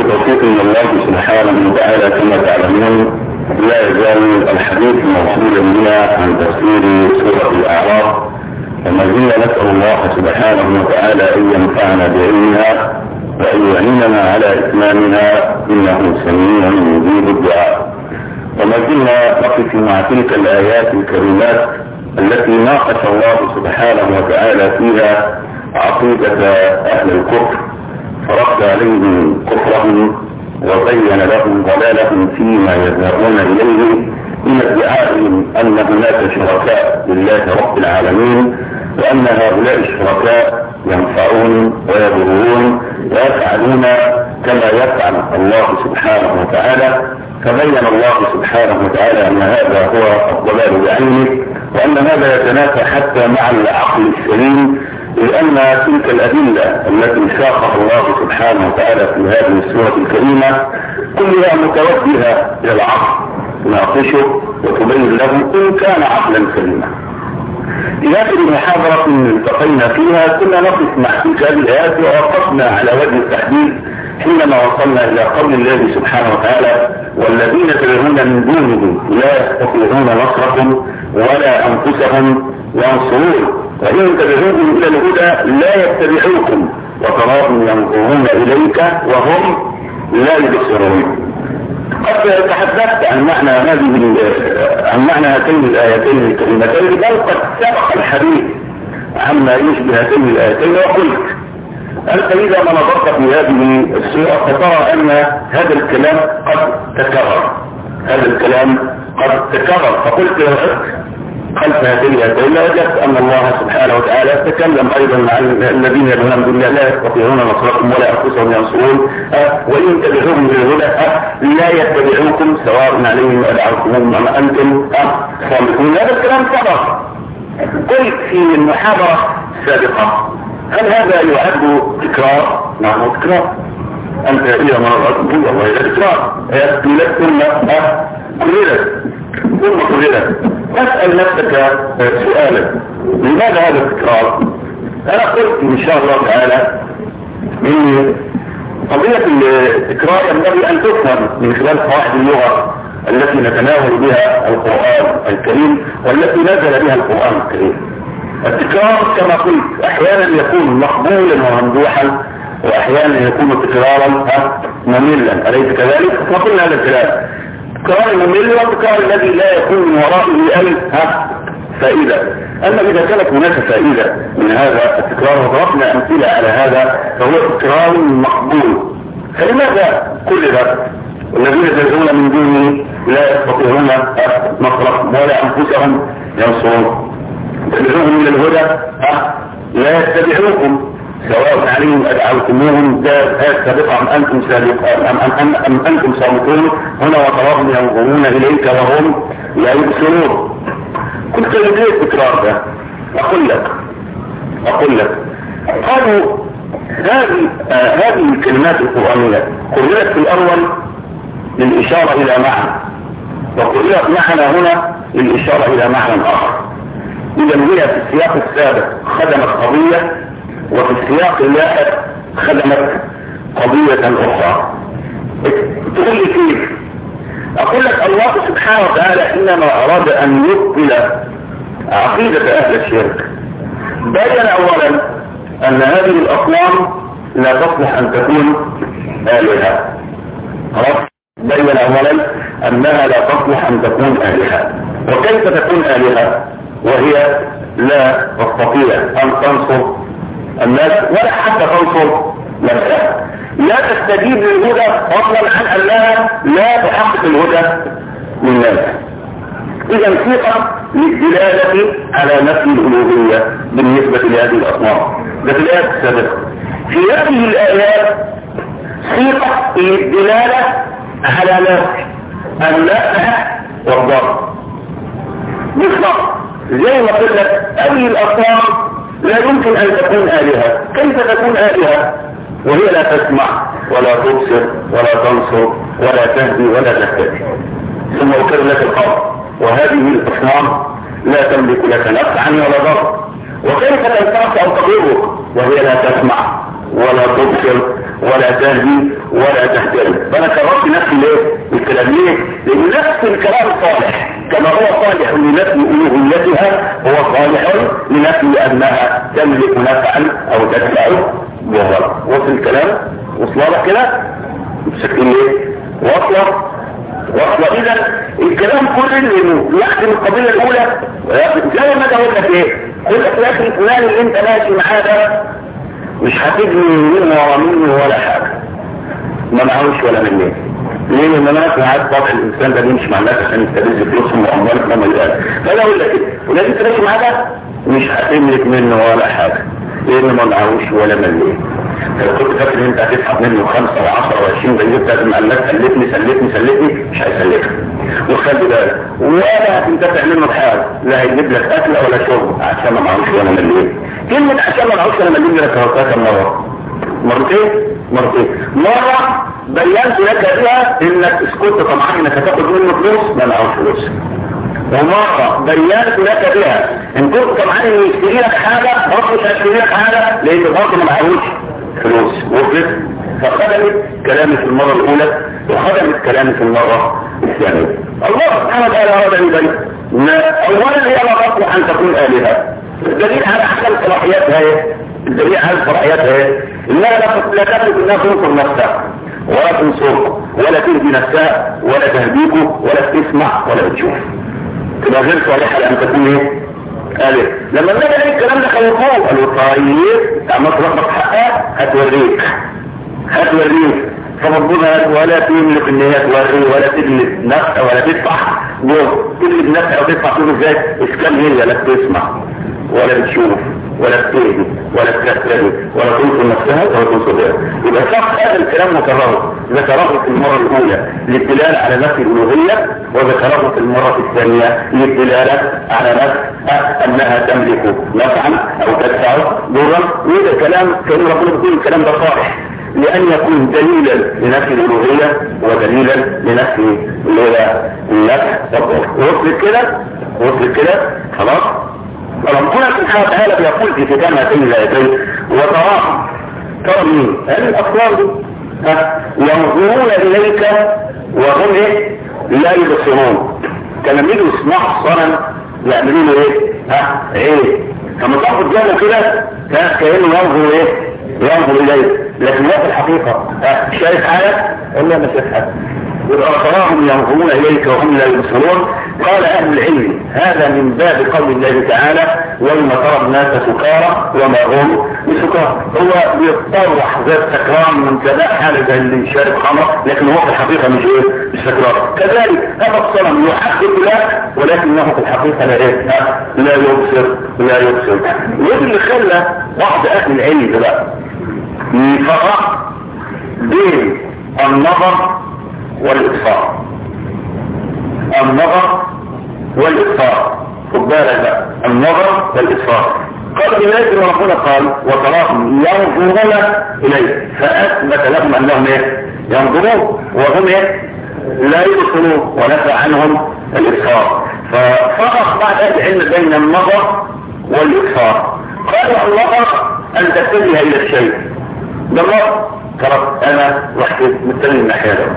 بتوفيق من الله سبحانه وتعالى كما تعلمون لا يزال الحديث موصولا بنا عن تفسير سورة الأعراف وما زلنا نسأل الله سبحانه وتعالى أن ينفعنا بعلمها وأن يعيننا على إتمامها إنه سميع مجيب الدعاء وما زلنا نقف مع تلك الآيات الكريمات التي ناقش الله سبحانه وتعالى فيها عقيدة أهل الكفر فرد عليهم كفرهم وبين لهم ضلالهم فيما يذهبون إليه من ادعائهم أن هناك شركاء لله رب العالمين وأن هؤلاء الشركاء ينفعون ويضرون ويفعلون كما يفعل الله سبحانه وتعالى فبين الله سبحانه وتعالى أن هذا هو الضلال بعينه وأن هذا يتنافى حتى مع العقل السليم لأن تلك الأدلة التي ساقها الله سبحانه وتعالى في هذه السورة الكريمة كلها متوجهة إلى العقل تناقشه وتبين له إن كان عقلا سليما. في هذه المحاضرة التقينا فيها كنا نقف مع تلك هذه الآيات ووقفنا على وجه التحديد حينما وصلنا إلى قول الله سبحانه وتعالى والذين تدعون من دونه لا يستطيعون نصركم ولا أنفسهم ينصرون وإن تدعوهم إلى الهدى لا يتبعوكم وتراهم ينظرون إليك وهم لا يبصرون قد تحدثت عن معنى هذه عن معنى هاتين الآيتين الكريمتين بل قد سبق الحديث عما يشبه هاتين الآيتين وقلت أنت إذا ما نظرت في هذه السورة فترى أن هذا الكلام قد تكرر هذا الكلام قد تكرر فقلت لو خلف هذه الآيتين وجدت أن الله سبحانه وتعالى تكلم أيضا عن الذين يدعون بالله لا يستطيعون نصركم ولا أنفسهم ينصرون وإن تدعوهم للهدى لا يتبعوكم سواء عليهم أدعوكم أم أنتم صامتون هذا الكلام سبق قلت في المحاضرة السابقة هل هذا يعد تكرار؟ نعم تكرار أنت إذا ما رأيت الله إذا تكرار قيلت ثم كررت ثم كررت اسأل نفسك سؤالا لماذا هذا التكرار انا قلت ان شاء الله تعالى ان قضية التكرار ينبغي ان تفهم من خلال قواعد اللغة التي نتناول بها القرآن الكريم والتي نزل بها القرآن الكريم التكرار كما قلت احيانا يكون مقبولا وممدوحا واحيانا يكون تكرارا مملا اليس كذلك؟ وقلنا هذا الكلام التكرار الممل والتكرار الذي لا يكون من ورائه اي فائدة اما اذا كانت هناك فائدة من هذا التكرار وضربنا امثلة على هذا فهو تكرار مقبول فلماذا كل ذلك والذين تدعون من دونه لا يستطيعون نصرهم ولا انفسهم ينصرون تدعوهم الى الهدى لا يتبعوكم سواء عليهم أدعوتموهم ذات سابقة أم أنتم سابقة أم, أم, أم, أم أنتم صامتون هنا وتراهم ينظرون إليك وهم لا يبصرون كنت لدي التكرار ده أقول لك أقول لك قالوا هذه آه هذه الكلمات القرآنية قررت في الأول للإشارة إلى معنى وقررت معنا هنا للإشارة إلى معنى آخر إذا هي في السياق السابق خدمت قضية وفي السياق اللاحق خدمت قضية أخرى تقول لي كيف أقول لك الله سبحانه وتعالى حينما أراد أن يبطل عقيدة أهل الشرك بين أولا أن هذه الأصنام لا تصلح أن تكون آلهة خلاص بين أولا أنها لا تصلح أن تكون آلهة وكيف تكون آلهة وهي لا تستطيع أن تنصر الناس ولا حتى تنصر نفسها لا تستجيب للهدى فضلا عن انها لا تحقق الهدى للناس اذا ثقة للدلالة على نفي الالوهية بالنسبة لهذه الاصنام ده في الايات السابقة في هذه الايات ثقة للدلالة على نفي النفع والضر بالضبط زي ما قلت لك اي الاصنام لا يمكن ان تكون الهة كيف تكون الهة وهي لا تسمع ولا تبصر ولا تنصر ولا تهدي ولا تهتدي ثم اكرر لك القول وهذه الاصنام لا تملك لك نفعا ولا ضر وكيف تنفعك او تضرك وهي لا تسمع ولا تبصر ولا تهدي ولا تهتدي فانا كررت نفسي ليه الكلام ليه لان نفس الكلام صالح كما هو صالح لنفي الوهيتها هو صالح لنفي انها تملك نفعا او تدفع ضررا وصل الكلام وصل لك كده بشكل ايه وصل وصل اذا الكلام كله انه يخدم القضيه الاولى زي ما اقول لك ايه قلت لك يا اخي الفلان اللي انت ماشي معاه ده مش هتجني منه ورا منه ولا حاجه ما معهوش ولا مني ليه لان انا في عاد طبع الانسان ده بيمشي مع الناس عشان يستفز فلوسهم واموالهم وما الى ذلك فانا اقول لك كده ولازم تمشي معاه ده مش هتملك منه ولا حاجه لانه ما معهوش ولا مليه لو كنت فاكر ان انت هتسحب منه خمسة و10 و20 زي انت قال لك سلفني سلفني سلفني مش هيسلفك وخلي بالك ولا هتنتفع منه بحاجه لا هيجيب لك اكل ولا شرب عشان ما معهوش ولا مليه كلمة عشان ما معهوش ولا مليه لك كم مرة مرتين مرتين مرة بينت لك فيها انك اسكت طبعا انك هتاخد منه فلوس ما معهوش فلوس ومرة بينت لك بها ان كنت طبعا ان يشتري لك حاجة برضه مش هيشتري لك حاجة لان برضه ما معهوش فلوس وقفت فخدمت كلامي في المرة الاولى وخدمت كلامي في المرة الثانية الله سبحانه وتعالى اراد ان يبين اولا هي لا تصلح ان تكون الهة الدليل على احسن صلاحياتها ايه الدليل على صلاحياتها ايه انها لا تملك انها تنصر نفسها ولا تنصركم ولا تهدي نفسها ولا تهديكم ولا تسمع ولا تشوف تبقى غير صالحة لأن تكون ايه قالت لما النبي قال الكلام ده خلقوه قالوا طيب تعمل ربك حقها هتوريك هتوريك فربنا ولا تملك ان هي توري ولا تجلد نفسها ولا تدفع تجلد نفسها او تدفع تقول ازاي اسكان هي لا بتسمع ولا بتشوف ولا بتهدي ولا بتهتدي ولا تنصر نفسها ولا تنصر غيرها يبقى صح هذا الكلام مكرره ذكره في المرة الأولى للدلالة على نفي الألوهية وذكره في المرة الثانية للدلالة على نفي أنها تملك نفعا أو تدفع ضرا وهذا كلام كان ربنا بيقول الكلام ده صالح لأن يكون دليلا لنفي الألوهية ودليلا لنفي النفع وصلت كده وصلت كده خلاص ربنا سبحانه وتعالى بيقول في كتاب هاتين الايتين وتراهم ترى مين؟ هل الاطفال دي ينظرون اليك وهم ايه؟ لا يبصرون كان لما يجوا يسمعوا الصنم يعملوا له ايه؟ ها ايه؟ لما تاخد جنبه كده كانه ينظر ايه؟ ينظر اليك لكن هو في الحقيقه ها شايف حاجه؟ ولا ما شايف حاجه؟ تراهم ينظرون اليك وهم لا يبصرون قال اهل العلم هذا من باب قول الله تعالى ويوم ترى الناس سكارى وما هم بسكارى هو بيتطرح ذات سكران من كذا حالة زي اللي شارب خمر لكن هو في الحقيقة مش ايه مش سكران كذلك هذا الصنم يحقق له ولكنه في الحقيقة لا ايه لا يبصر لا يبصر وده اللي خلى بعض اهل العلم بقى يفرق بين النظر والإطفاء النظر والإطفاء خد بالك بقى النظر والإطفاء قال إليك ربنا قال وتراهم ينظرون إليه فأثبت لهم أنهم إيه ينظرون وهم إيه لا يبصرون ونفى عنهم الإطفاء ففرق بعد أهل العلم بين النظر والإطفاء قال النظر أن تتجه إلى الشيء ده النظر ترى أنا رحت متجه الناحية ده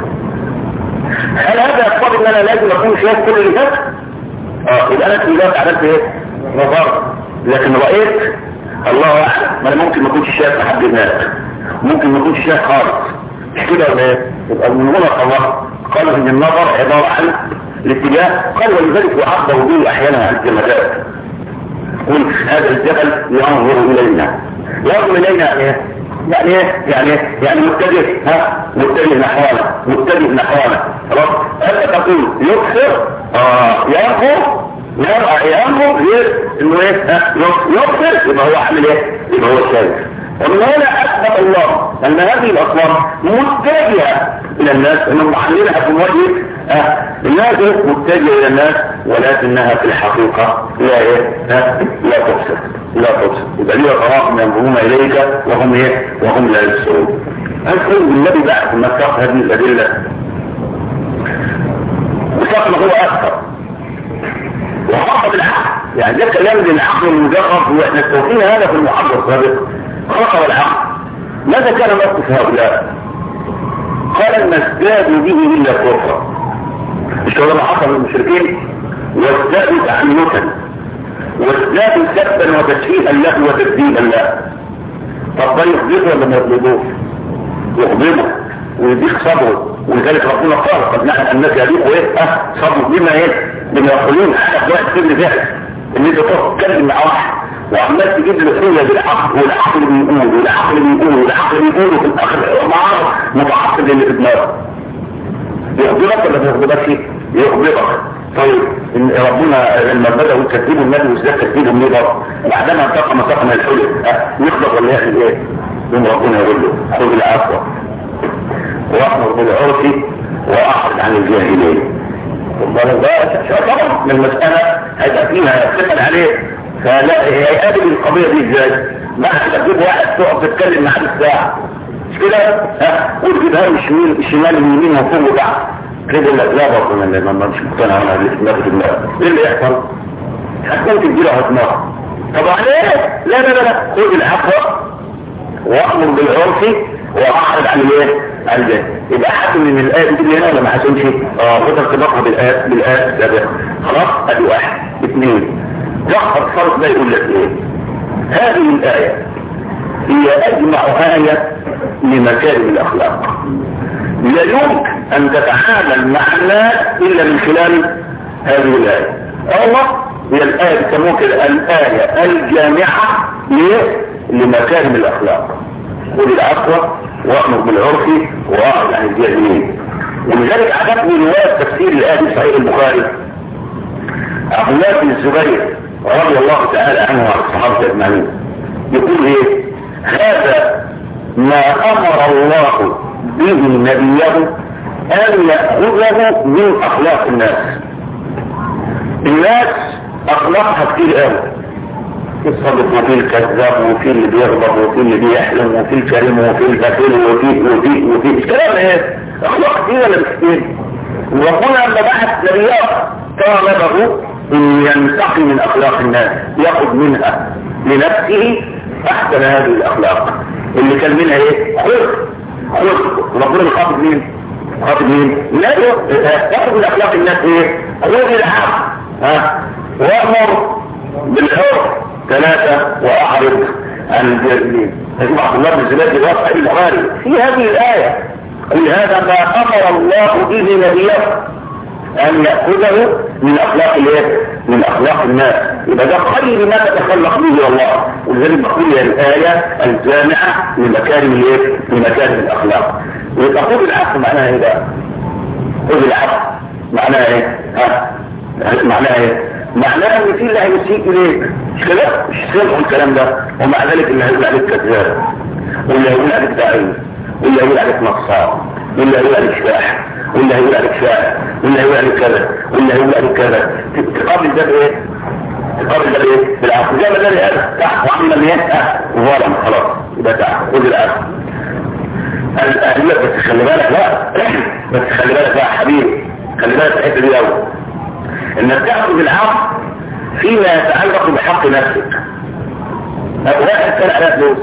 هل هذا يقتضي ان انا لازم اكون شايف كل اللي فات؟ اه يبقى انا في الوقت عملت ايه؟ نظرت لكن رايت الله اعلم ما انا ممكن ما اكونش شايف لحد هناك ممكن ما اكونش شايف خالص مش كده ولا ايه؟ يبقى من هنا الله قال ان النظر عباره عن الاتجاه قال ولذلك يعبر به احيانا عن الجمادات قل هذا الجبل ينظر الينا ينظر الينا يعني ايه؟ يعني ايه يعني ايه يعني متجه ها متجه نحوانا متجه نحوانا خلاص انت تقول يكسر اه ينظر ينظر غير انه ايه ها يكسر يبقى هو عامل ايه يبقى هو شايف ومن هنا اثبت الله ان هذه الاصنام متجهه الى الناس انهم محللها في وجه اه الناس متجهه الى الناس ولكنها في الحقيقه لا ايه ها لا تبصر لا تبصر يبقى ليه تراهم ينظرون اليك وهم ايه وهم لا يبصرون هل كل النبي بقى في مساق هذه الادله مساق ما هو اكثر وخاطب العقل يعني ده كلام للعقل المجرد واحنا استوفينا هذا في المحاضره السابقه خاطب العقل ماذا كان موقف هؤلاء قال ما ازدادوا به الا كفرا مش هو ما حصل للمشركين وازدادوا تعنتا وازدادوا سبا وتشفيها له وتكذيبا له طب ده يغضبه ولا ما يغضبوش يغضبه ويديك صبره ولذلك ربنا قال قد نحن انك يليق ايه اه صبر بما ايه بما يقولون حتى في وقت كل ذلك ان انت تقعد تتكلم مع واحد وعمال تجيب له حيله بالعقل والعقل بيقول والعقل بيقول والعقل بيقول وفي الاخر معاه متعصب اللي في دماغه يخبرك ولا ما يخبركش يخبرك طيب ان ربنا لما بدأوا يكذبوا النبي وازاي كذبوا ليه بقى بعدما انتقم انتقم الحلم أه يخبر ولا يعمل ايه يوم ربنا يقول له خذ العفو واحمر بالعرف واعرض عن الجاهلين طبعا من المسألة هيبقى فيها ثقل عليه فلا هيقابل القضية دي ازاي ما هتجيب واحد تقعد تتكلم معاه بالساعة مش كده ها وتجيبها له الشمال الشمال اليمين وفوق وتحت كده لا لا برضه انا ما مش مقتنع انا اللي في دماغي ايه اللي يحصل هتكون تديله دماغ طبعا ايه لا لا لا لا خذ العفو وامر بالعرف واعرض عن الايه عن الجهل يبقى حد من الايه دي اللي هنا ولا ما حسنش اه خد ارتباطها بالايه بالايه السابقه خلاص ادي واحد اثنين ظهر الفرق ده يقول لك ايه هذه الايه هي اجمع ايه لمكارم الاخلاق لا يمكن ان تتعامل مع الناس الا من خلال هذه الايه الله هي الايه بيسموها كده الايه الجامعه لمكارم الاخلاق خذ العفو وامر بالعرف واعرض عن الجاهلين ولذلك عجبني روايه تفسير الايه في صحيح البخاري عبد الله بن الزبير رضي الله تعالى عنه وعن الصحابه اجمعين يقول ايه هذا ما امر الله به نبيه ان ياخذه من اخلاق الناس الناس اخلاقها كتير قوي في الصدق وفي الكذاب وفي اللي بيغضب وفي اللي بيحلم وفي الكريم وفي البخيل وفي وفي وفي الكلام ايه اخلاق كتير ولا مش كتير وربنا لما بعث نبيات طالبه ان ينتقي من اخلاق الناس ياخذ منها لنفسه احسن هذه الاخلاق اللي كان منها ايه خلق خلق ربنا بيخاطب مين خاطب مين لا ياخذ من اخلاق الناس ايه خذ العفو ها وامر بالحر ثلاثة واعرض عن الجاهلين اسمع عبد الله بن زبير الواقع البخاري في هذه الآية لهذا ما امر الله به نبيه ان يأخذه من اخلاق الايه من اخلاق الناس يبقى ده خير ما تتخلق به الله ولذلك بقول هي الايه الجامعه لمكارم الايه لمكارم الاخلاق يبقى خذ العفو معناها ايه بقى خذ العفو معناها ايه ها معناها ايه معناها ان في اللي هيسيء اليك مش كده مش سمعوا الكلام ده ومع ذلك اللي هيقول عليك كذاب واللي هيقول عليك داعي واللي هيقول عليك نصاب واللي هيقول عليك شاح واللي هيقول عليك شاعر واللي هيقول عليك كذا واللي هيقول عليك كذا تقابل ده بايه تقابل ده بايه بالعفو زي ما ده قال تحت وعمل من يسأل ظالم خلاص يبقى تحت خذ العفو قال لك بس خلي بالك لا بس خلي بالك بقى حبيبي خلي بالك الحته دي قوي انك تاخذ العفو فيما يتعلق بحق نفسك واحد كان على فلوس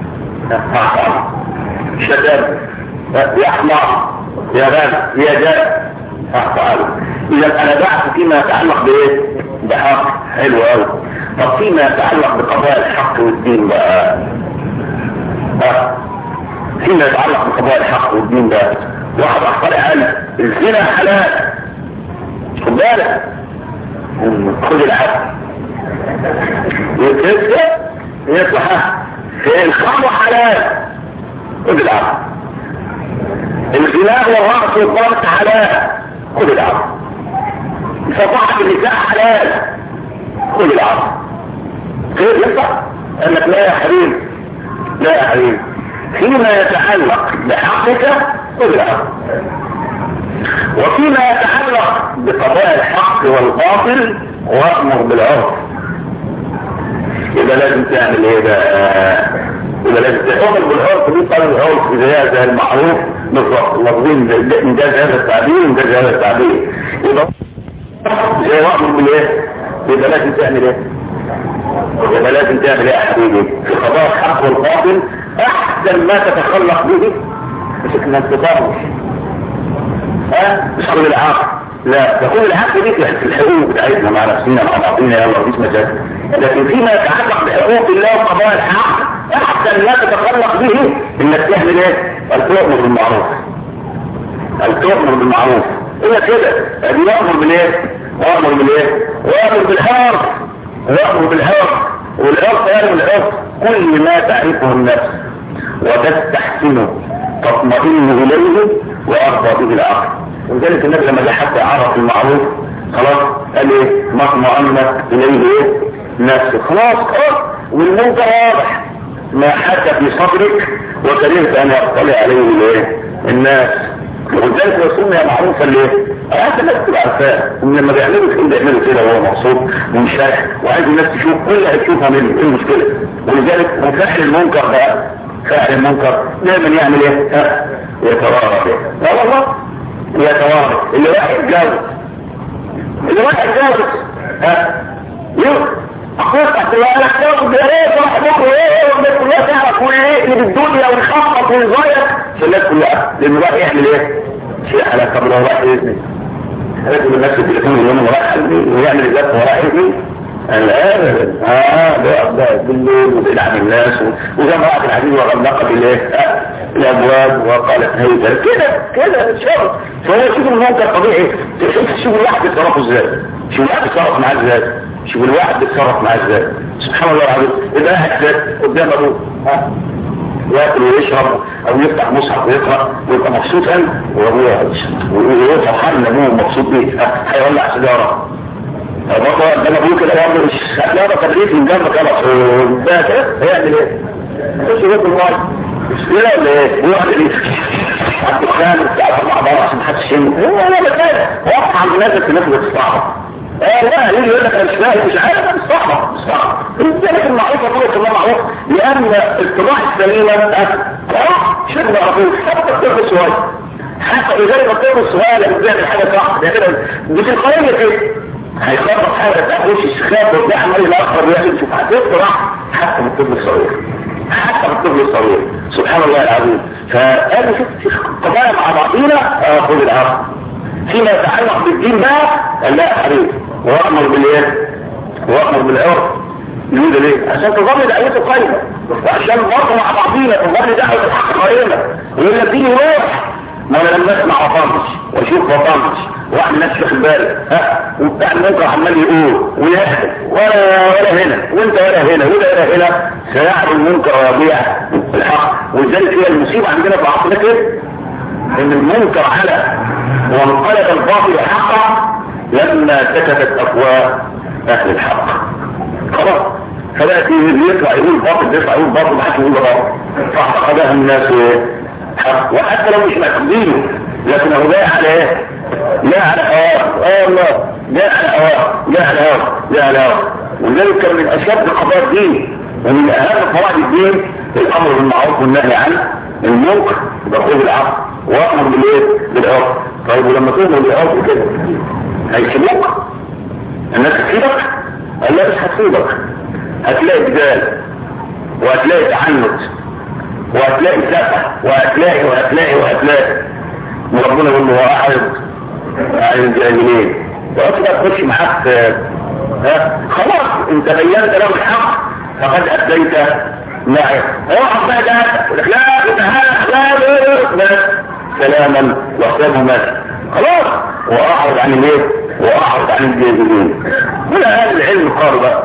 شتم يحمر يا غاب يا جاب أفعل إذا أنا بعث فيما يتعلق بإيه؟ بحق حلو أوي طب فيما يتعلق بقضايا الحق والدين بقى ها فيما يتعلق بقضايا الحق والدين بقى واحد أخطر قال الزنا حلال خد بالك خد العفو يتسكت يصح الخمر حلال خد العفو الغناء والرقص والضرب حلال خذ العفو صفاحة النساء حلال خذ العفو خير ينفع قال لك لا يا حبيبي لا يا حبيبي فيما يتعلق بحقك خذ العفو وفيما يتعلق بقضايا الحق والباطل وامر بالعرف يبقى لازم تعمل ايه بقى يبقى لازم تحكم بالعرف دي طالب العرف زي زي المعروف بالظبط لفظين انجاز هذا التعبير انجاز هذا التعبير يبقى زي وامر بالايه يبقى لازم تعمل ايه يبقى لازم تعمل ايه يا حبيبي في قضايا الحق والباطل احسن ما تتخلق به مش انك تطرش ها مش خذ العقل لا تقول العقل دي في الحقوق بتاعتنا مع نفسنا مع بعضنا يلا مفيش مجال لكن فيما يتعلق بحقوق الله وقضاء الحق احسن ما تتخلق به انك تعمل ايه؟ التؤمر بالمعروف التؤمر بالمعروف هي كده ادي يامر بالايه؟ وامر بالايه؟ وامر بالحرف وامر بالحرف والعرف يعني العرف كل ما تعرفه النفس وتستحسنه تطمئن اليه ويرضى به العقل ولذلك النبي لما جه حتى عرف المعروف خلاص قال ايه ما اطمئنت اليه ايه نفسه خلاص خلاص والمنكر واضح ما حكى في صدرك وكرهت ان يطلع عليه الايه الناس ولذلك رسولنا معروفه ليه؟ هذا الناس تبقى عارفاه لما بيعملوا كده بيعملوا كده وهو مبسوط ومنشرح وعايز الناس تشوف كل اللي هتشوفها منه ايه المشكله؟ ولذلك وفعل المنكر بقى فعل المنكر دايما يعمل ايه؟ ها؟ يتوارى به لا والله يتوارى اللي راح يتجوز اللي راح يتجوز ها؟ يوم اخوك تحت الله انا اتجوز يا ريت راح بكره ايه والناس كلها تعرف وايه اللي بالدنيا ويخبط ويغير الناس كلها لانه راح يعمل ايه؟ شيء على طب لو راح يزني رجل الناس التليفون اليوم راح ويعمل الجد وراح يزني الآن اه ده ده بالليل وبيلعب الناس وزي ما واحد الحديث وغلق بالايه الابواب وقالت هيدا كده كده شغل فهو شوف المنكر طبيعي شوف الواحد بيتصرف ازاي شوف الواحد بيتصرف معاه ازاي شوف الواحد بيتصرف معاه ازاي سبحان الله العظيم يبقى قاعد كده قدام ابوه ها ياكل ويشرب او يفتح مصحف ويقرا ويبقى مبسوط قوي وابوه وهو فرحان ان ابوه مبسوط بيه هيولع سيجاره برضه قدام ابوه كده برضه مش هتلاقي تدريس من جنبك خلاص ده كده هيعمل ايه؟ يخش ياكل الميه مش كده ولا ايه؟ هو قاعد ايه؟ على الدخان بتاع مع بعض عشان محدش يشم هو انا بتكلم واقف عند الناس الناس بتستعبط اه لا ليه يقول لك انا مش فاهم مش عارف انا مستحضر مستحضر لذلك المعروفه طول الله معروف لان الطباع السليمه اه شيء معروف حتى الطفل الصغير حتى لذلك الطفل الصغير لما بيعمل حاجه صح ده كده بتلقائيه كده هيخبط حاجه تحوش الشخاف وبتاع عمال الاخر يعمل شوف هتفرح حتى من الطفل الصغير حتى من الطفل الصغير سبحان الله العظيم فانا شفت قضايا مع بعضينا خذ العصر فيما يتعلق بالدين بقى لا يا حبيبي وامر بالايه وامر بالعرف يقول ليه عشان تظل دعوته قايمه وعشان برضه مع بعضينا تظل دعوه الحق قائمه ويقول لك ديني روح ما انا لما اسمع وطنش واشوف وطنش واحد الناس واخد بالك ها وبتاع المنكر عمال يقول ويهدف ولا ولا هنا وانت ولا هنا ولا ولا هنا سيعمل المنكر ويضيع الحق ولذلك هي المصيبه عندنا في عصرنا كده ان المنكر على وانقلب الباطل حقا لما سكتت افواه اهل الحق خلاص فبقى اللي يطلع يقول باطل يطلع يقول باطل ما حدش يقول باطل فاعتقدها الناس حق وحتى لو مش مقبولينه لكن هو جاي على ايه؟ جاي على هواه اه الله جاي على هواه جاي على هواه جاي على هواه ولذلك كان من اشد قضايا الدين ومن اهم قواعد الدين الامر بالمعروف والنهي عن المنكر دخول العقل وامر بالايه؟ بالعرف طيب ولما تؤمر بالعرف كده هيسيبوك الناس تسيبك قال لا مش هتسيبك هتلاقي جدال وهتلاقي تعنت وهتلاقي سفح وهتلاقي وهتلاقي وهتلاقي وربنا يقول له واعرض عن الجاهلين وأصلا تخش معاك ها خلاص انت بينت له الحق فقد اديت معه اوعى بقى ده يقول لك لا لا لا لا سلاما وحسابه مات خلاص واعرض عن الايه واعرض عن الجاهلين هنا اهل العلم قالوا بقى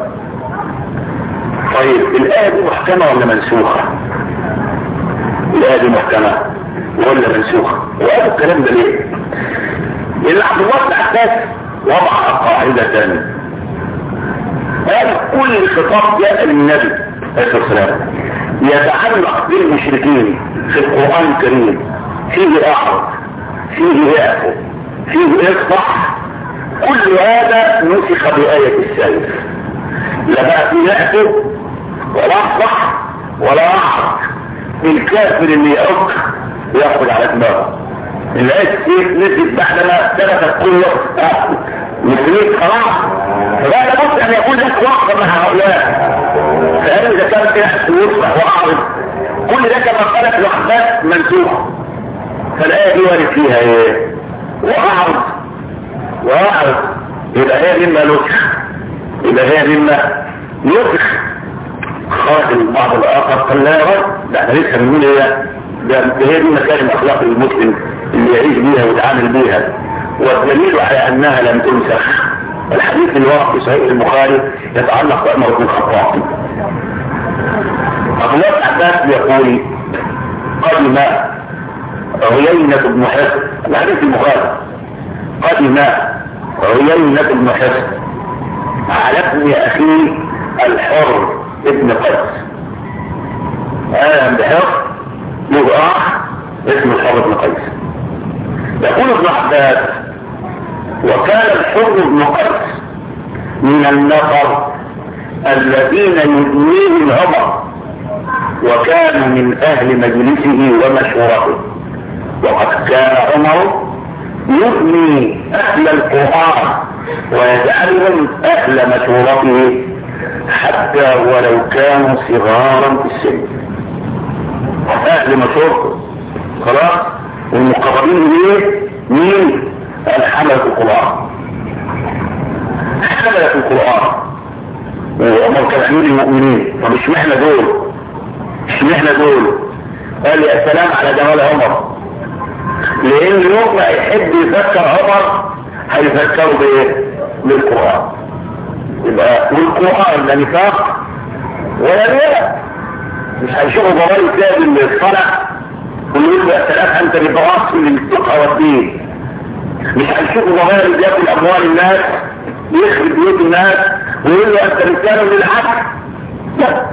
طيب الايه دي محكمه ولا منسوخه الآية دي محكمة ولا منسوخة وقال الكلام ده ليه لأن عبد الله بن عباس وضع قاعدة ثانية قال كل خطاب جاء للنبي عليه الصلاة والسلام يتعلق بالمشركين في القرآن الكريم فيه أعرض فيه يأفو فيه يصبح كل هذا نسخ بآية السيف لا بقى فيه يأفو ولا أصبح ولا أعرض الكافر اللي يعق ياخد على دماغه الآية السيف نزلت بعدما ثبتت قوة مسلمين خلاص فبعد بص أن يكون لك وقت مع هؤلاء فهل إذا كان يحصل يصبح وأعرض كل ده كما قالت الوحدات منسوخ فالآية دي وارد فيها ايه وأعرض وأعرض يبقى هي ذمة نسخ يبقى هي ذمة نسخ خرج البعض الآخر قال لا يا رب ده احنا لسه بنقول ايه ده هي دي مكارم أخلاق المسلم اللي يعيش بيها ويتعامل بيها والدليل على أنها لم تنسخ الحديث الواقع في صحيح البخاري يتعلق بأمر بن الخطاب أبو الله عباس يقول قدم عيينة بن حصن الحديث البخاري قدم عيينة بن حصن على ابن أخيه الحر ابن قيس آدم بحر له أخ اسمه الحر بن قيس يقول ابن عباس وكان الحر بن قيس من النفر الذين يدنيهم عمر وكانوا من اهل مجلسه ومشورته وقد كان عمر يبني اهل القرآن ويجعلهم اهل مشورته حتى ولو كانوا صغارا في السن اهل مشورته خلاص والمقربين ليه مين الحملة القرآن حملة القرآن وعمر كان حميد المؤمنين طب اشمعنى دول اشمعنى دول قال يا سلام على جمال عمر لان يوم ما يحب يفكر عمر هيفكروا بايه بالقرآن يبقى والقرآن لا نفاق ولا لا مش هيشوفوا ضرائب كاد اللي الصنع ويقول له يا سلام انت بتراس للفقه والدين مش هنشوفوا ضرائب بياكل اموال الناس يخرب بيوت الناس ويقول له انت رسالة للعدل لا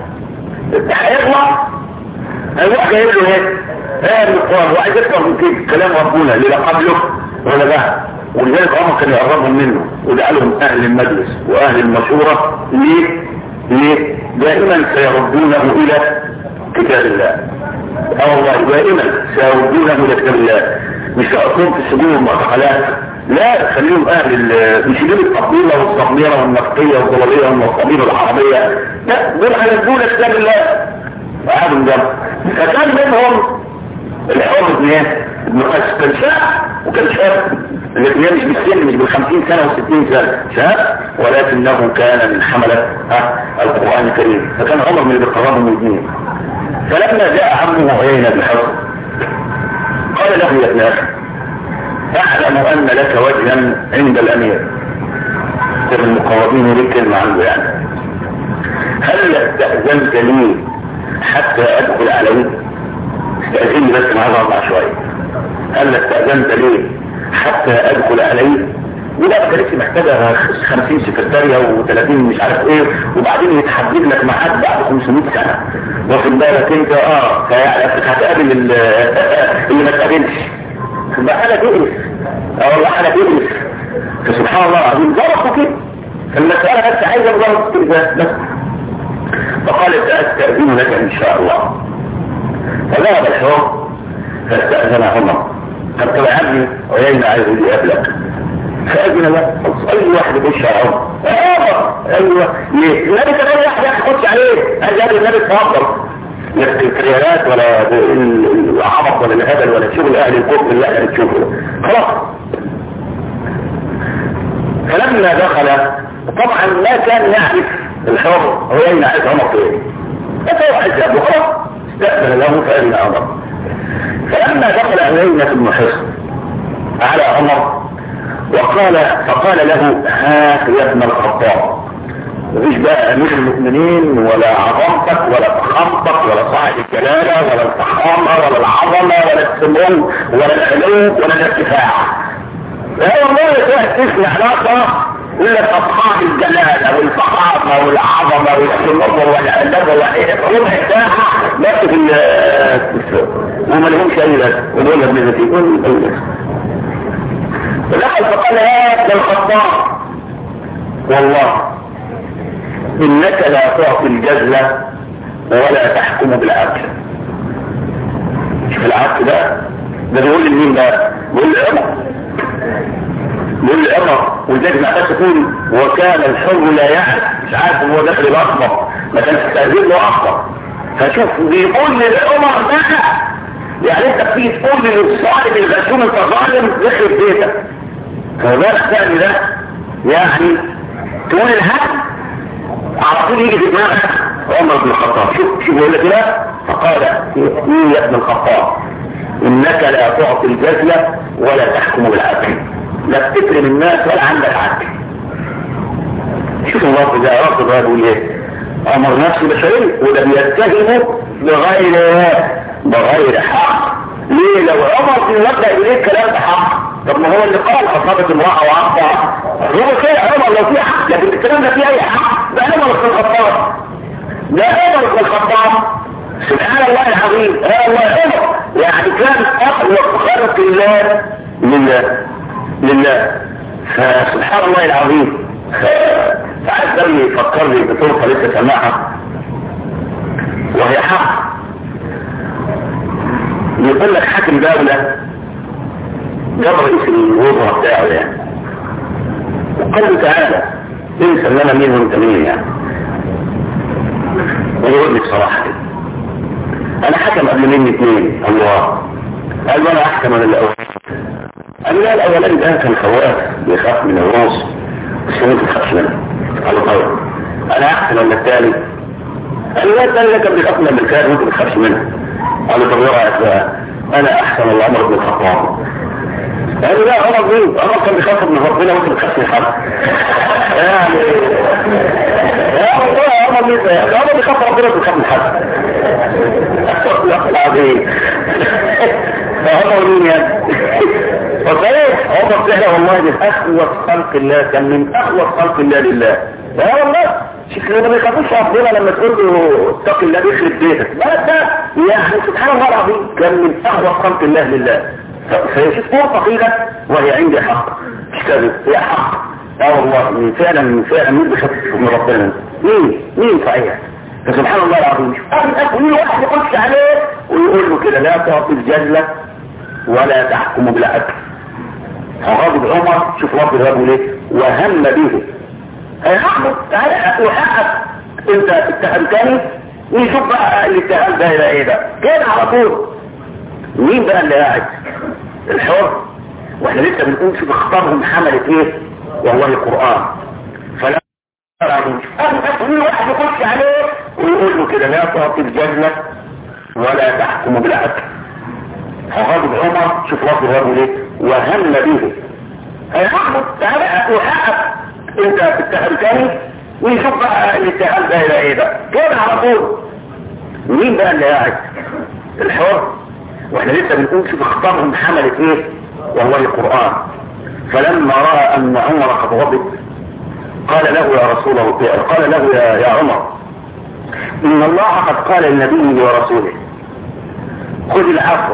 هيطلع هيروح جايب له ايه؟ ايه القرآن وعايز يسمع من كده كلام ربنا اللي لا قبله ولا ده ولذلك عمر كان يقربهم منه وجعلهم اهل المجلس واهل المشورة ليه؟ ليه؟ دائما سيردونه الى كتاب الله اه والله دائما سيردونه الى كتاب الله مش هأكون في السجون والمعتقلات لا خليهم اهل مش دول التقبيله والتقبيره والنفقيه والضلاليه والمصابير العربيه لا دول هيردون كتاب الله وقعدوا جنب فكان منهم الحر ابن ايه؟ ابن قيس كان شاب وكان شاب الاثنين مش بالسن مش بالخمسين سنة وستين سنة شاب ولكنه كان من حملة القرآن الكريم فكان عمر من اللي بيقربهم الاثنين فلما جاء عمه عيينة بن حصن قال له يا ابن اخي اعلم ان لك وجها عند الامير من المقربين لك كلمة عنه يعني هل استأذنت لي حتى ادخل عليه استأذني بس معاه اربع شوية هل استأذنت لي حتى ادخل عليه ولا كانت محتاجة 50 سكرتارية و30 مش عارف ايه وبعدين يتحدد لك ميعاد بعد 500 سنة واخد بالك انت اه هتقابل اللي ما تقابلش تبقى حالة تقرف اه والله حالة تقرف فسبحان الله العظيم ظرفوا كده فالمسألة بس عايزة مجرد استئذان بس فقال سأستأذن لك ان شاء الله فذهب الحر فاستأذن عمر قد طلع عني عيينا عايز يجي قبلك فأذن له اي واحد يخش على عمر ايوه ليه النبي كمان واحد يخش عليه قال لي النبي اتفضل لا الكريانات ولا العبط ولا الهبل ولا شغل اهل الكفر اللي احنا بنشوفه خلاص فلما دخل طبعا ما كان يعرف الحر عيينا عايز عمر فين فهو عايز ابو خلاص استقبل له فأذن عمر فلما دخل عيينة بن حصن على عمر وقال فقال له ها يا ابن الخطاب مفيش بقى امير المؤمنين ولا عظمتك ولا فخامتك ولا صاحب الجلاله ولا الفخامه ولا العظمه ولا السمو ولا العلو ولا الارتفاع لا والله تسمع علاقه الا اصحاب الجلاله والفخامه والعظمه والسمو والعلو والربع ساعه بس في وما لهمش اي لازمه ودول ابن ذاتي فدخل فقال يا ابن الخطاب والله انك لا تعطي الجزلة ولا تحكم بالعدل شوف العدل ده ده بيقول لمين بقى بيقول لعمر بيقول لعمر ولذلك ما عرفش يقول وكان الحر لا يعرف مش عارف هو داخل الاخضر ما كان تستهزئ له اخضر فشوف بيقول لعمر بقى يعني انت بتيجي تقول للصالح الغشوم انت ظالم يخرب بيتك فبالك تاني ده يعني تقول الحق على طول يجي في دماغك عمر بن الخطاب شوف شوف يقول لك لا فقال مين يا ابن الخطاب انك لا تعطي الجزية ولا تحكم بالعدل لا بتكرم الناس ولا عندك عدل شوف الله اذا رفض ده يقول ايه امر نفسه بشري وده بيتهمه بغير بغير حق ليه لو عمر في المبدا اليه الكلام ده حق طب ما هو اللي قال اصابت امراه وعقبها هو كده عمر لو في حق لكن الكلام ده فيه اي حق ده عمر بن الخطاب ده عمر بن الخطاب سبحان الله العظيم يا الله عمر يعني كان اقوى خلق الله لله لله فسبحان الله العظيم فعارف ده اللي يفكرني بطرقه لسه سامعها وهي حق يقول لك حاكم دولة جاب رئيس الوزراء بتاعه يعني وقال له تعالى انسى ان انا مين وانت مين يعني ويقول لي بصراحة كده انا حكم قبل مني اثنين الله قال له انا احكم من الاول قال لا الاولاني ده كان خواف بيخاف من الروس بس انت تخافش منه قال له طيب انا احكم من الثاني قال له لا الثاني ده كان بيخاف من الامريكان وانت ما تخافش منه قال له طب ايه رايك بقى انا احسن ولا عمر بن الخطاب قال له لا عمر مين عمر كان بيخاف من ربنا وانت بتخاف من حد يعني يا والله عمر مين عمر بيخاف ربنا وانت بتخاف من حد والله العظيم فعمر مين يعني فصحيح عمر فعلا والله من اخوف خلق الله كان من اخوف خلق الله لله لا والله شكله ما بيخافوش ربنا لما تقول له اتق الله بيخرب بيتك ما ده يعني سبحان الله العظيم كان من اخوف خلق الله لله فيشوف فرصه كده وهي عندي حق مش كذب هي حق اه والله من فعلا من فعلا مين بيخاف من ربنا مين مين صحيح فسبحان الله العظيم شوف مين واحد يخش عليه ويقول له كده لا تعطي الجزله ولا تحكم بالعدل فغضب عمر شوف رب الرب ليه وهم به هيحقق تعالى وحقق انت اتهمتني نشوف بقى الاتهام ده الى ايه ده كده على طول مين بقى اللي قاعد الحر واحنا لسه بنقول شوف اختارهم حملت ايه والله القرآن فلا مين واحد يخش عليه ويقول له كده لا تعطي الجنة ولا تحكم بالعدل فغضب عمر شوف رب الرب ليه وهم به هيحقق تعالى وحقق انت اتهمتني ونشوف بقى الاتهام ده الى ايه ده كده على طول مين بقى اللي قاعد الحر واحنا لسه بنقول شوف اختارهم حملت ايه والله القرآن فلما رأى ان عمر قد غضب قال له يا رسول الله قال له يا, يا عمر ان الله قد قال لنبيه ورسوله خذ العفو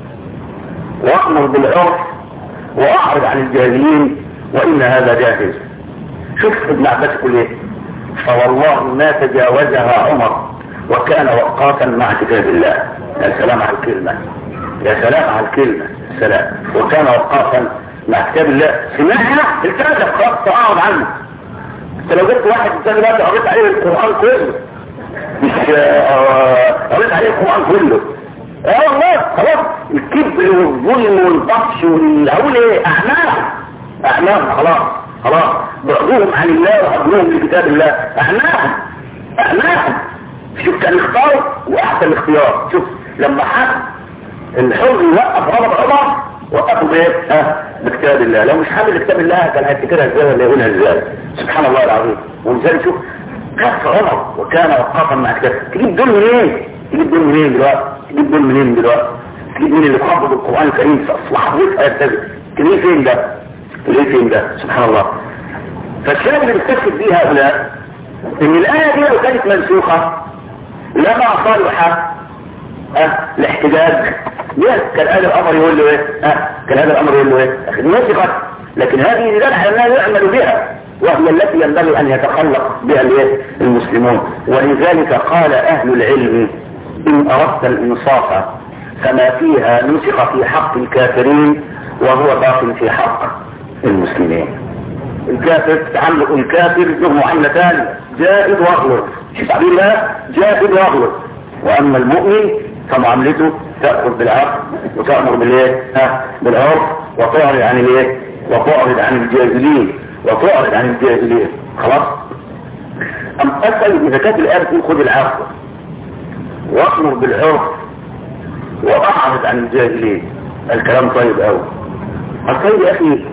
وامر بالعرف واعرض عن الجاهلين وان هذا جاهز شوف ابن عباس يقول ايه فوالله ما تجاوزها عمر وكان وقافا مع كتاب الله يا سلام على الكلمة يا سلام على الكلمة سلام وكان وقافا مع كتاب الله سمعها التزم خلاص تقعد عنه انت لو جبت واحد انت دلوقتي قريت عليه القرآن كله مش قريت عليه القرآن كله اه والله خلاص الكبر والظلم والبطش والهول ايه اعمال اعمال خلاص خلاص بعضهم عن الله وعضهم لكتاب الله اعناهم اعناهم شوف كان اختار واحسن الاختيار شوف لما حد الحر يوقف غضب عمر وقفوا بايه ها بكتاب الله لو مش حامل كتاب الله كان هيفتكرها ازاي ولا يقولها ازاي سبحان الله العظيم ولذلك شوف كف عمر وكان وقافا مع كتاب تجيب دول منين تجيب دول منين دلوقتي تجيب دول منين دلوقتي تجيب مين اللي حافظ القران الكريم صحابته هيرتجل تلاقيه فين ده تلاقيه فين ده سبحان الله فالشاهد اللي بيستفسد بيه هؤلاء ان الايه دي لو كانت منسوخه لما صالح أه الاحتجاج ليه كان هذا الامر يقول له ايه أه كان هذا الامر يقول له ايه نسخت لكن هذه دلالة على انها يعمل بها وهي التي ينبغي ان يتخلق بها المسلمون ولذلك قال اهل العلم ان اردت الانصاف فما فيها نسخ في حق الكافرين وهو باق في حق المسلمين الكافر تعلق الكافر له معاملتان جائد واغلط شوف تعبير الله جائد واغلط واما المؤمن فمعاملته تأخذ بالعقل وتأمر بالايه ها بالعرف وتعرض عن الايه وتعرض عن الجاهلين وتعرض عن الجاهلين خلاص ام اسال اذا كانت الايه بتقول خذ العقل وامر بالعرف واعرض عن الجاهلين الكلام طيب قوي طيب يا اخي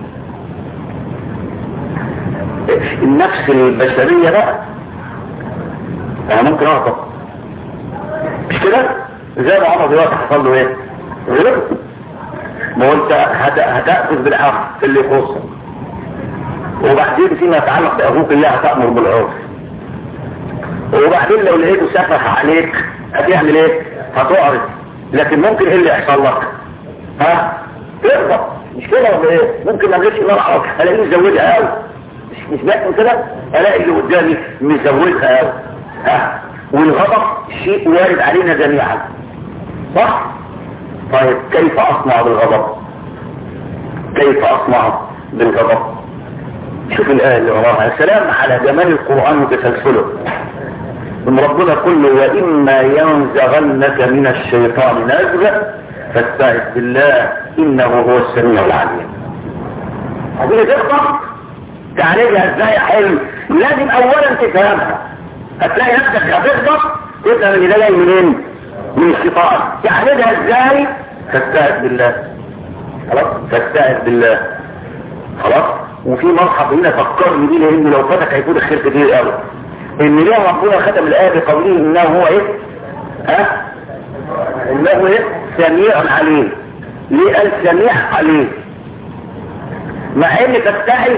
النفس البشرية بقى انا ممكن اغضب مش كده زي ما عمر دلوقتي حصل له ايه غلط ما هو انت هتأخذ بالحق في اللي يخصك وبعدين فيما يتعلق بأخوك الله هتأمر بالعرف وبعدين لو لقيته سفح عليك هتعمل ايه هتعرض لكن ممكن ايه اللي يحصل لك ها تغضب مش كده ولا ايه ممكن ما اجيش مرحب الاقيه مزودها قوي مش مش بيحصل كده الاقي اللي قدامي مزودها قوي ها والغضب شيء وارد علينا جميعا صح طيب كيف اصنع بالغضب كيف اصنع بالغضب شوف الآية اللي وراها سلام على جمال القرآن وتسلسله من ربنا كله وإما ينزغنك من الشيطان نزغ فاستعذ بالله إنه هو السميع العليم هذه تغضب تعالجها ازاي حلم لازم اولا تفهمها هتلاقي نفسك هتغضب تفهم ان ده جاي منين من الشيطان تعالجها ازاي فاستعذ بالله خلاص فاستعذ بالله خلاص وفي مرحب هنا فكرني بيه لان لو فتك هيكون الخير كتير قوي ان ليه ربنا ختم الايه بقوله انه هو ايه ها انه ايه سميع عليم ليه قال سميع عليم مع ان تستعذ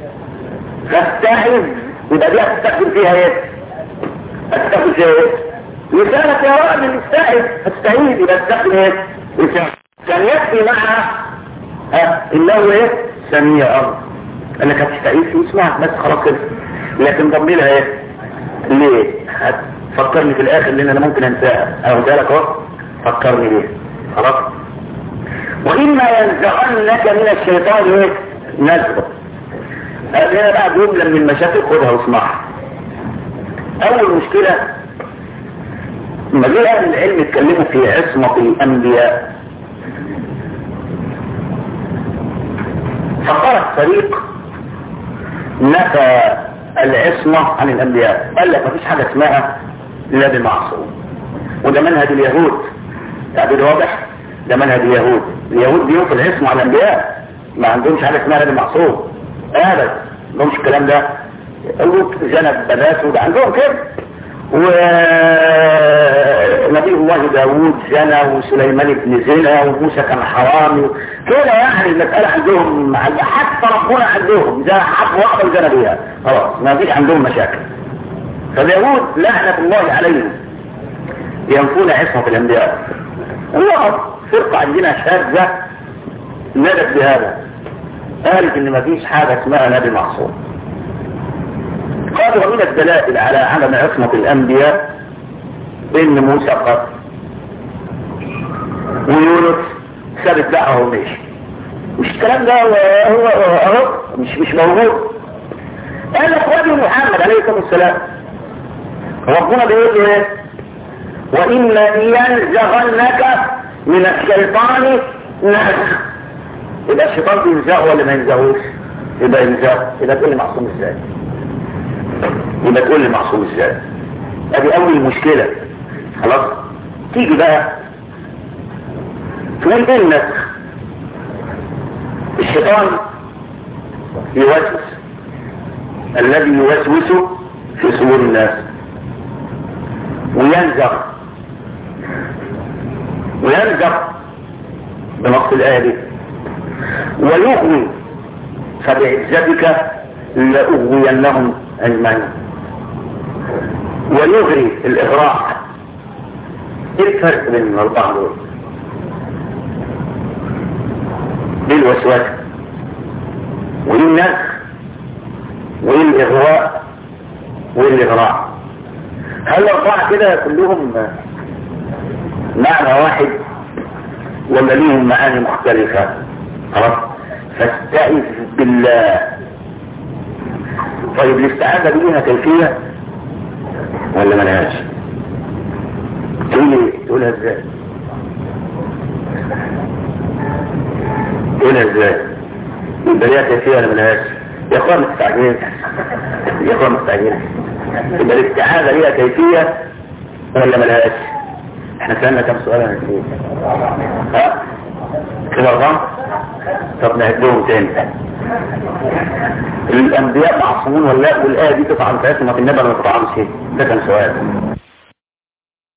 تستعذ يبقى دي هتستخدم فيها ايه هتستخدم فيها ايه رسالة يا راجل استعذ هتستعيذ يبقى تستخدم ايه رسالة كان يكفي معها ها انه ايه سميع امر انك هتستعيذ واسمع بس خلاص كده لكن ضمي لها ايه ليه هتفكرني في الاخر لان انا ممكن انساها انا قلت لك اهو فكرني ليه خلاص واما ينزغنك من الشيطان ايه نزغ هنا بقى جمله من المشاكل خدها واسمعها اول مشكله لما جه اهل العلم اتكلموا في عصمه الانبياء فقال فريق نفى العصمة عن الأنبياء قال لك مفيش حاجة اسمها نبي معصوم وده منهج اليهود تعبير واضح ده منهج اليهود اليهود بينفوا العصمة عن الأنبياء ما عندهمش حاجة اسمها نبي معصوم أبدا ما عندهمش الكلام ده يقولوا زنب بناته ده عندهم كده ونبي الله داوود زنى وسليمان بن زنا وموسى كان حرامي كده يعني المسألة عندهم حتى ربنا عندهم ده حق واحدة وزنى بيها خلاص ما فيش عندهم مشاكل فاليهود لعنة الله عليهم ينفون عصمة الأنبياء الله فرقة عندنا شاذة ندت بهذا قالت ان ما فيش حاجة اسمها نبي معصوم قالوا من الدلائل على عدم عصمة الأنبياء إن موسى قتل ويونس ساب الدعوة ومشي مش الكلام ده هو هو هو مش مش موجود قال لك وادي محمد عليه الصلاة والسلام ربنا بيقول له ايه وإما ينزغنك من الشيطان نزغ يبقى الشيطان بينزغه ولا ما ينزغوش يبقى ينزغه يبقى تقول لي معصوم ازاي يبقى تقول لي معصوم ازاي ادي اول مشكلة خلاص تيجي بقى تقول ايه النسخ الشيطان يوسوس الذي يوسوس في صدور الناس وينزغ وينزغ بنص الآية دي ويغوي فبعزتك لأغوينهم أجمعين ويغري الإغراء ايه الفرق بين الأربعة دول؟ ايه الوسوسة؟ وايه النسخ؟ وايه الإغواء؟ وايه الإغراء؟ هل الأربعة كده كلهم معنى واحد ولا ليهم معاني مختلفة؟ خلاص؟ فاستعذ بالله طيب الاستعاذة دي لها كيفية ولا ملهاش تقولي تقولها ازاي تقولها ازاي يبقى ليها كيفية ولا ملهاش يا اخوان مستعجلين يا اخوان مستعجلين يبقى الاستعاذة ليها كيفية ولا ملهاش احنا سألنا كم سؤال عن الاثنين ها كده ارقام طب نهدهم تاني الانبياء معصومون ولا لا والايه دي تطعن فياتهم في النبي ولا ما تطعنش ده كان سؤال